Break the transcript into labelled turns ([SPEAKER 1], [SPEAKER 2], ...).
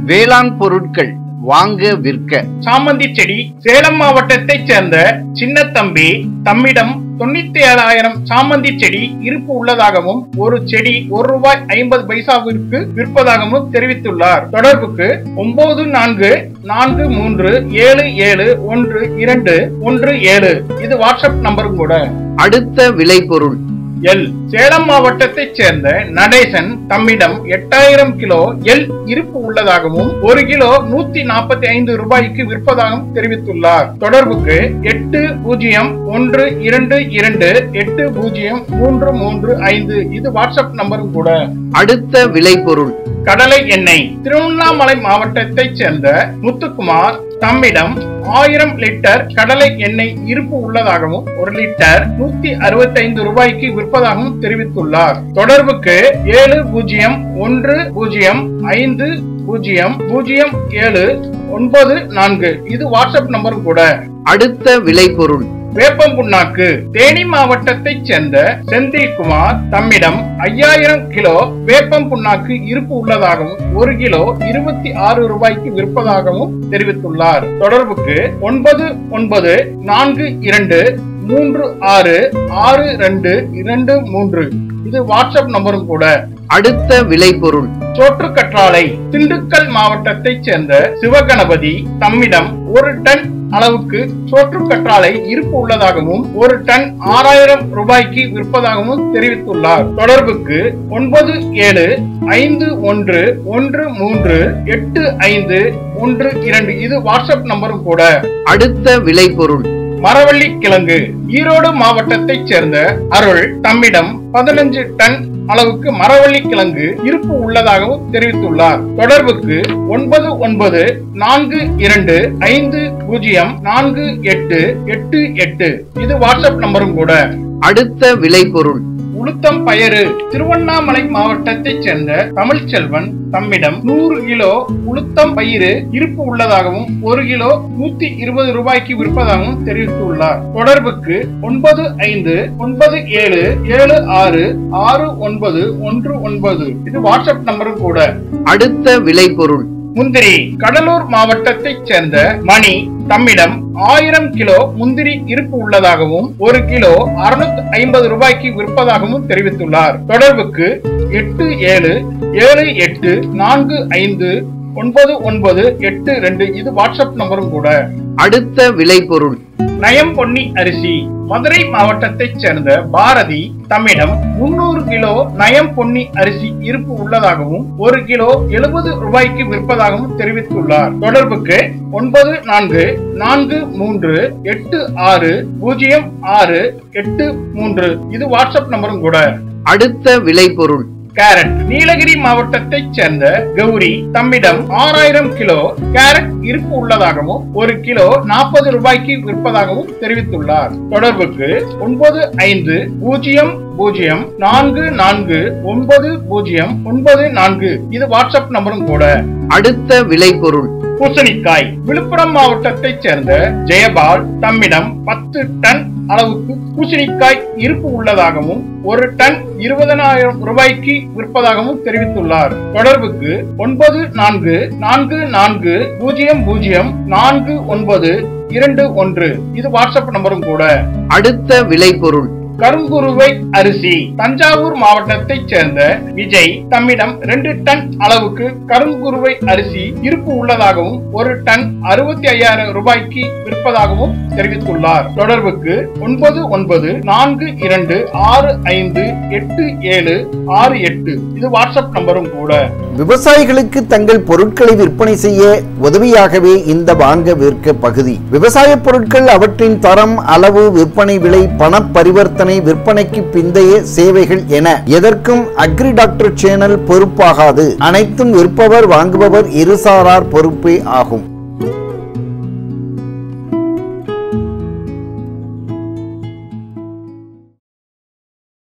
[SPEAKER 1] வேளாண் பொருட்கள் வாங்க விற்க
[SPEAKER 2] சாமந்தி செடி சேலம் மாவட்டத்தைச் சேர்ந்த சின்னத்தம்பி தம்மிடம் தொண்ணூத்தி ஏழாயிரம் சாமந்தி செடி இருப்பு உள்ளதாகவும் ஒரு செடி ஒரு ரூபாய் ஐம்பது பைசாவிற்கு விற்பதாகவும் தெரிவித்துள்ளார் தொடர்புக்கு ஒன்பது நான்கு நான்கு மூன்று ஏழு ஏழு ஒன்று இரண்டு ஒன்று ஏழு இது வாட்ஸ்அப் நம்பரும் கூட
[SPEAKER 1] அடுத்த விளைபொருள்
[SPEAKER 2] எல் சேலம் மாவட்டத்தைச் சேர்ந்த நடேசன் தம்மிடம் எட்டாயிரம் கிலோ எல் இருப்பு உள்ளதாகவும் ஒரு கிலோ நூத்தி நாற்பத்தி ஐந்து ரூபாய்க்கு விற்பதாகவும் தெரிவித்துள்ளார் தொடர்புக்கு எட்டு பூஜ்ஜியம் ஒன்று இரண்டு இரண்டு எட்டு பூஜ்ஜியம் மூன்று மூன்று ஐந்து இது வாட்ஸ்அப் நம்பரும் கூட
[SPEAKER 1] அடுத்த விளைபொருள்
[SPEAKER 2] கடலை எண்ணெய் திருவண்ணாமலை மாவட்டத்தைச் சேர்ந்த முத்துக்குமார் தம்மிடம் ஆயிரம் லிட்டர் கடலை எண்ணெய் இருப்பு உள்ளதாகவும் ஒரு லிட்டர் நூத்தி அறுபத்தைந்து ரூபாய்க்கு விற்பதாகவும் தெரிவித்துள்ளார் தொடர்புக்கு ஏழு பூஜ்ஜியம் ஒன்று பூஜ்ஜியம் ஐந்து பூஜ்ஜியம் பூஜ்ஜியம் ஏழு ஒன்பது நான்கு இது வாட்ஸ்அப் நம்பரும் கூட
[SPEAKER 1] அடுத்த விளைபொருள்
[SPEAKER 2] வேப்பம் புண்ணாக்கு தேனி மாவட்டத்தைச் சேர்ந்த செந்தில்குமார் தம்மிடம் ஐயாயிரம் கிலோ வேப்பம் புண்ணாக்கு இருப்பு உள்ளதாகவும் ஒரு கிலோ இருபத்தி ஆறு ரூபாய்க்கு விற்பதாகவும் தெரிவித்துள்ளார் தொடர்புக்கு ஒன்பது ஒன்பது நான்கு இரண்டு மூன்று ஆறு ஆறு ரெண்டு இரண்டு மூன்று இது வாட்ஸ்அப் நம்பரும் கூட
[SPEAKER 1] அடுத்த விளைபொருள்
[SPEAKER 2] சோற்று கற்றாழை திண்டுக்கல் மாவட்டத்தைச் சேர்ந்த சிவகணபதி தம்மிடம் ஒரு டன் அளவுக்கு சோற்று கற்றாழை இருப்பு உள்ளதாகவும் ஒரு டன் ஆறாயிரம் ரூபாய்க்கு விற்பதாகவும் தெரிவித்துள்ளார் தொடர்புக்கு ஒன்பது ஏழு ஐந்து ஒன்று ஒன்று மூன்று எட்டு ஐந்து ஒன்று இரண்டு இது வாட்ஸ்அப் நம்பரும் கூட
[SPEAKER 1] அடுத்த விளைபொருள்
[SPEAKER 2] மரவள்ளி கிழங்கு ஈரோடு மாவட்டத்தைச் சேர்ந்த அருள் தம்மிடம் பதினஞ்சு டன் அளவுக்கு மரவள்ளி கிழங்கு இருப்பு உள்ளதாகவும் தெரிவித்துள்ளார் தொடர்புக்கு ஒன்பது ஒன்பது நான்கு இரண்டு ஐந்து பூஜ்ஜியம் நான்கு எட்டு எட்டு எட்டு இது வாட்ஸ்அப் நம்பரும் கூட
[SPEAKER 1] அடுத்த விளைபொருள்
[SPEAKER 2] உளுத்தம் பயறு திருவண்ணாமலை மாவட்டத்தைச் சேர்ந்த தமிழ்ச்செல்வன் தம்மிடம் நூறு கிலோ உளுத்தம் பயிறு இருப்பு உள்ளதாகவும் ஒரு கிலோ நூத்தி இருபது ரூபாய்க்கு விற்பதாகவும் தெரிவித்துள்ளார் தொடர்புக்கு ஒன்பது ஐந்து ஒன்பது ஏழு ஏழு ஆறு ஆறு ஒன்பது ஒன்று ஒன்பது இது வாட்ஸ்அப் நம்பரும் கூட
[SPEAKER 1] அடுத்த விளைபொருள்
[SPEAKER 2] முந்திரி கடலூர் மாவட்டத்தைச் சேர்ந்த மணி தம்மிடம் ஆயிரம் கிலோ முந்திரி இருப்பு உள்ளதாகவும் ஒரு கிலோ அறுநூத்தி ஐம்பது ரூபாய்க்கு விற்பதாகவும் தெரிவித்துள்ளார் தொடர்புக்கு எட்டு ஏழு ஏழு எட்டு நான்கு ஐந்து ஒன்பது ஒன்பது எட்டு ரெண்டு இது வாட்ஸ்அப் நம்பரும் கூட
[SPEAKER 1] அடுத்த விளைபொருள்
[SPEAKER 2] நயம் பொன்னி அரிசி மதுரை மாவட்டத்தைச் சேர்ந்த பாரதி தம்மிடம் முன்னூறு கிலோ நயம் பொன்னி அரிசி இருப்பு உள்ளதாகவும் ஒரு கிலோ எழுபது ரூபாய்க்கு விற்பதாகவும் தெரிவித்துள்ளார் தொடர்புக்கு ஒன்பது நான்கு நான்கு மூன்று எட்டு ஆறு பூஜ்ஜியம் ஆறு எட்டு மூன்று இது வாட்ஸ்அப் நம்பரும் கூட
[SPEAKER 1] அடுத்த விளைபொருள்
[SPEAKER 2] கேரட் நீலகிரி மாவட்டத்தைச் சேர்ந்த கௌரி தம்மிடம் ஆறாயிரம் கிலோ கேரட் இருப்பு உள்ளதாகவும் ஒரு கிலோ நாற்பது ரூபாய்க்கு விற்பதாகவும் தெரிவித்துள்ளார் தொடர்புக்கு ஒன்பது ஐந்து பூஜ்ஜியம் பூஜ்ஜியம் நான்கு நான்கு ஒன்பது பூஜ்ஜியம் ஒன்பது நான்கு இது வாட்ஸ்அப் நம்பரும் கூட
[SPEAKER 1] அடுத்த விளைபொருள்
[SPEAKER 2] பூசணிக்காய் விழுப்புரம் மாவட்டத்தைச் சேர்ந்த ஜெயபால் தம்மிடம் பத்து டன் அளவுக்கு பூசணிக்காய் இருப்பு உள்ளதாகவும் ஒரு டன் இருபதனாயிரம் ரூபாய்க்கு விற்பதாகவும் தெரிவித்துள்ளார் தொடர்புக்கு ஒன்பது நான்கு நான்கு நான்கு பூஜ்ஜியம் பூஜ்ஜியம் நான்கு ஒன்பது இரண்டு ஒன்று இது வாட்ஸ்அப் நம்பரும் கூட
[SPEAKER 1] அடுத்த விளைபொருள்
[SPEAKER 2] கருங்குருவை அரிசி தஞ்சாவூர் மாவட்டத்தைச் சேர்ந்த விஜய் தம்மிடம் ரெண்டு டன் அளவுக்கு கருங்குருவை அரிசி இருப்பு உள்ளதாகவும் ஒரு டன் அறுபத்தி ஐயாயிரம் ரூபாய்க்கு விற்பதாகவும் தெரிவித்துள்ளார் தொடர்புக்கு ஒன்பது ஒன்பது நான்கு இரண்டு ஆறு ஐந்து எட்டு ஏழு ஆறு எட்டு இது வாட்ஸ்அப் நம்பரும் கூட
[SPEAKER 3] விவசாயிகளுக்கு தங்கள் பொருட்களை விற்பனை செய்ய உதவியாகவே இந்த வாங்க விற்க பகுதி விவசாய பொருட்கள் அவற்றின் தரம் அளவு விற்பனை விலை பண பரிவர்த்தனை விற்பனைக்கு பிந்தைய சேவைகள் என எதற்கும் அக்ரி டாக்டர் சேனல் பொறுப்பாகாது அனைத்தும் விற்பவர் வாங்குபவர் இருசாரார் பொறுப்பே ஆகும்